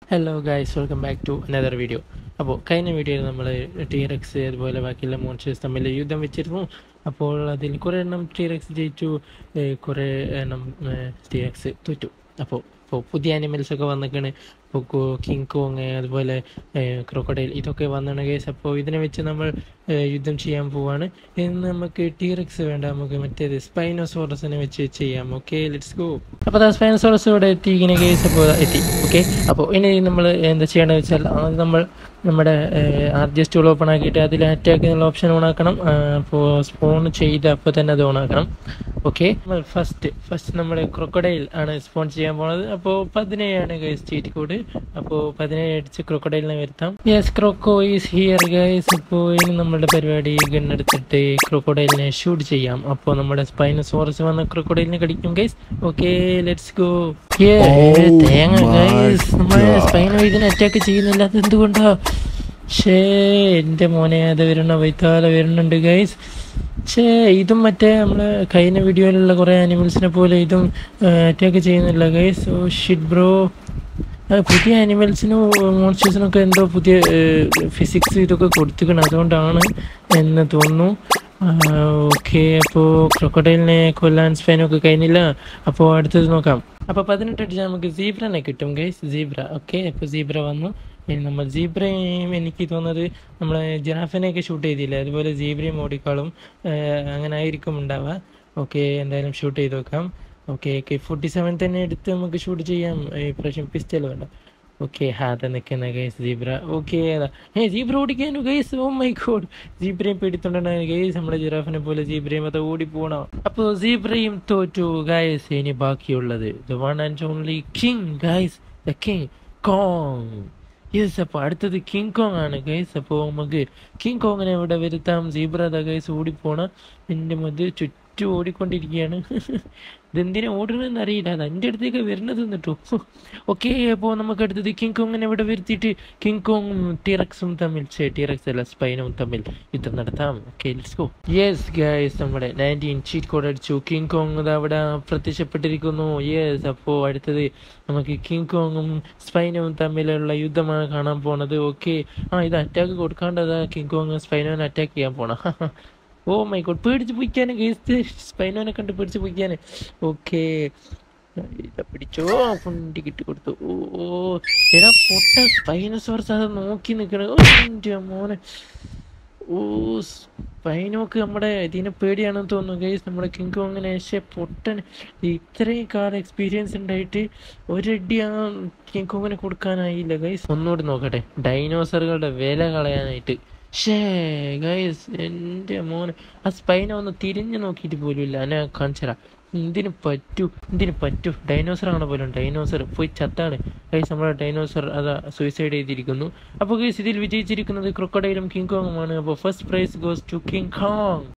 hello guys welcome back to another video അപ്പോൾ കഴിഞ്ഞ വീഡിയോയിൽ നമ്മൾ ടീറക്സ് അതുപോലെ ബാക്കിയുള്ള മോൺസ്റ്റേഴ്സ് തമ്മിൽ യുദ്ധം വെച്ചിരുന്നു അപ്പോൾ അതിൽ കുറേ എണ്ണം ടീറക്സ് ജയിച്ചു ഏഹ് കുറേ എണ്ണം ടീറക്സ് തോറ്റു അപ്പോൾ ഇപ്പോൾ പുതിയ അനിമൽസ് ഒക്കെ വന്നിക്കാണ് ഇപ്പോൾ കിങ് കോങ് അതുപോലെ ക്രോക്കഡൈൽ ഇതൊക്കെ വന്നാണ് ഗൈസ് അപ്പോൾ ഇതിനെ വെച്ച് നമ്മൾ ഏഹ് യുദ്ധം ചെയ്യാൻ പോവാണ് ഇന്ന് നമുക്ക് ടീറക്സ് വേണ്ട നമുക്ക് മറ്റേത് സ്പൈനോസോറസിനെ വെച്ച് ചെയ്യാം ഓക്കെ ലെറ്റ്സ് ഗോ അപ്പോൾ ആ സ്പൈനോസോറസ് ഇവിടെ എത്തി ഇങ്ങനെ കേസ് അപ്പോൾ എത്തി ഓക്കെ അപ്പോൾ ഇനി നമ്മൾ എന്താ ചെയ്യേണ്ടത് വെച്ചാൽ ആദ്യം നമ്മൾ നമ്മുടെ ആദ്യ സ്റ്റൂൾ ഓപ്പൺ ആക്കിയിട്ട് അതിൽ അറ്റാക്ക് എന്നുള്ള ഓപ്ഷൻ ഓൺ ആക്കണം അപ്പോൾ സ്പോൺ ചെയ്ത് അപ്പോൾ തന്നെ അത് ഓൺ ആക്കണം ഓക്കെ നമ്മൾ ഫസ്റ്റ് ഫസ്റ്റ് നമ്മൾ ക്രൊക്കഡൈൽ ആണ് സ്പോൺ ചെയ്യാൻ പോണത് അപ്പോൾ പതിനേഴാണ് ഗൈസ് ചീറ്റ് കോഡ് അപ്പോൾ പതിനേഴ് അടിച്ച് ക്രൊക്കഡൈലിനെ വരുത്താം yes croco is here guys അപ്പോൾ ഇനി നമ്മുടെ പരിപാടി ഗണ്ണെടുത്തിട്ട് ക്രൊക്കഡൈലിനെ ഷൂട്ട് ചെയ്യാം അപ്പോൾ നമ്മുടെ സ്പൈനസോറസ് വന്ന ക്രൊക്കഡൈലിനെ കടിക്കും ഗൈസ് ഓക്കെ ലെറ്റ്സ് ഗോ തേങ്ങ ഗൈസ് നമ്മുടെ സ്പൈനോ ഇതിനെ അറ്റാക്ക് ചെയ്യുന്നില്ല അത് എന്തുകൊണ്ടാ ഷേ എൻ്റെ മോനെ അത് വരണ വൈത്താല വരുന്നുണ്ട് ഗൈസ് ഷേ ഇതും മറ്റേ നമ്മൾ കഴിഞ്ഞ വീഡിയോയിലുള്ള കുറേ ആനിമൽസിനെ പോലെ ഇതും അറ്റാക്ക് ചെയ്യുന്നില്ല ഗൈസ് ഓ ഷിറ്റ് ബ്രോ പുതിയ ആനിമൽസിനും മോൺസ്റ്റേഴ്സിനൊക്കെ എന്തോ പുതിയ ഫിസിക്സ് ഇതൊക്കെ കൊടുത്തിക്കണം അതുകൊണ്ടാണ് എന്ന് തോന്നുന്നു ഓക്കെ അപ്പോൾ ക്രൊക്കഡൈലിനെ കൊല്ലാൻ സ്പെയിനൊക്കെ കഴിഞ്ഞില്ല അപ്പോൾ അടുത്തത് നോക്കാം അപ്പോൾ പതിനെട്ട് അടിച്ചാൽ നമുക്ക് സീബ്രനെ കിട്ടും ഗൈസ് സീബ്ര ഓക്കെ അപ്പോൾ സീബ്ര വന്നു ഇനി നമ്മൾ സീബ്രയും എനിക്ക് തോന്നുന്നത് നമ്മൾ ജിറാഫിനെയൊക്കെ ഷൂട്ട് ചെയ്തില്ലേ അതുപോലെ സീബ്രയും ഓടിക്കാളും അങ്ങനെ ആയിരിക്കും ഉണ്ടാവുക ഓക്കെ എന്തായാലും ഷൂട്ട് ചെയ്ത് നോക്കാം ഓക്കെ കെ ഫോർട്ടി സെവൻ തന്നെ എടുത്ത് നമുക്ക് ഷൂട്ട് ചെയ്യാം ഈ പ്രാവശ്യം പിസ്റ്റൽ വേണ്ട ഓക്കെ ഹാത നിൽക്കുന്ന ഗൈസ് സീബ്ര ഓക്കെ അതാ ഏ സീബ്ര ഓടിക്കാനു ഗൈസ് ഓ മൈ ഗോഡ് സീബ്രയും പേടിത്തോണ്ടാണ് ഗൈസ് നമ്മുടെ ജിറാഫിനെ പോലെ സീബ്രയും അത് ഓടി പോകണം അപ്പോൾ സീബ്രയും തോറ്റു ഗൈസ് ഇനി ബാക്കിയുള്ളത് the one and only king guys the King Kong yes അപ്പോൾ അടുത്തത് കിങ് കോങ് ആണ് ഗൈസ് അപ്പോൾ നമുക്ക് കിങ് കോങ്ങിനെ ഇവിടെ വരുത്താം സീബ്ര ദ ഗൈസ് ഓടിപ്പോണം എൻ്റെ മധ്യ ചുറ്റും ഓടിക്കൊണ്ടിരിക്കുകയാണ് ഇതെന്തിനാ ഓടണമെന്ന് അറിയില്ല അത് എൻ്റെ അടുത്തേക്ക് വരുന്നത് എന്നിട്ടോ ഓക്കെ അപ്പോൾ നമുക്ക് അടുത്തത് കിങ് കോങ്ങിനെ ഇവിടെ വരുത്തിയിട്ട് കിങ് കോങ്ങും ടീറക്സും തമ്മിൽ ചേ ടീറക്സ് അല്ല സ്പൈനവും തമ്മിൽ യുദ്ധം നടത്താം okay let's go yes guys നമ്മുടെ നയൻറ്റീൻ ചീറ്റ് കോഡ് അടിച്ചു കിങ് കോങ് ഇത് അവിടെ പ്രത്യക്ഷപ്പെട്ടിരിക്കുന്നു യെസ് അപ്പോൾ അടുത്തത് നമുക്ക് കിങ് കോങ്ങും സ്പൈനവും തമ്മിലുള്ള യുദ്ധമാണ് കാണാൻ പോണത് ഓക്കെ ആ ഇത് അറ്റാക്ക് കൊടുക്കാണ്ടതാ കിങ് കോങ് സ്പൈനോനെ അറ്റാക്ക് ചെയ്യാൻ പോണ ഓ മൈ ഗോഡ് പേടിച്ച് പൊയ്ക്കാന് കേസ് സ്പൈനോനെ കണ്ട് പേടിച്ച് പൊയ്ക്കാന് ഓക്കെ ഇതാ പിടിച്ചോ ഫുണ്ടി കിട്ടി കൊടുത്തു ഓ എടാ പൊട്ട സ്പൈനസോർസ് അത് നോക്കി നിൽക്കണ ഓ എൻ്റെ മോനെ ഓ സ്പൈനോക്ക് നമ്മുടെ ഇതിനെ പേടിയാണെന്ന് തോന്നുന്നു ഗൈസ് നമ്മുടെ കിങ് കോങ്ങിനെ പക്ഷേ പൊട്ടൻ ഇത്രയും കാലം എക്സ്പീരിയൻസ് ഉണ്ടായിട്ട് ഒരടി ആ കിങ് കോങ്ങിനെ കൊടുക്കാനായില്ല ഗൈസ് ഒന്നുകൂടി നോക്കട്ടെ ഡൈനോസറുകളുടെ വില കളയാനായിട്ട് ഷേ ഗൈസ് എൻ്റെ മോനെ ആ സ്പൈന ഒന്ന് തിരിഞ്ഞു നോക്കിയിട്ട് പോലും ഇല്ല എന്നെ കാണിച്ചരാ എന്തിനു പറ്റൂ എന്തിനു പറ്റൂ ഡൈനോസർ ആണ് പോലും ഡൈനോസർ പോയി ചത്താണ് ഗൈസ് നമ്മുടെ ഡൈനോസർ അതാ സൂയിസൈഡ് ചെയ്തിരിക്കുന്നു അപ്പോൾ ഗൈസ് ഇതിൽ വിജയിച്ചിരിക്കുന്നത് ക്രൊക്കഡൈലും കിങ് കോങ്ങുമാണ് അപ്പോൾ first prize goes to King Kong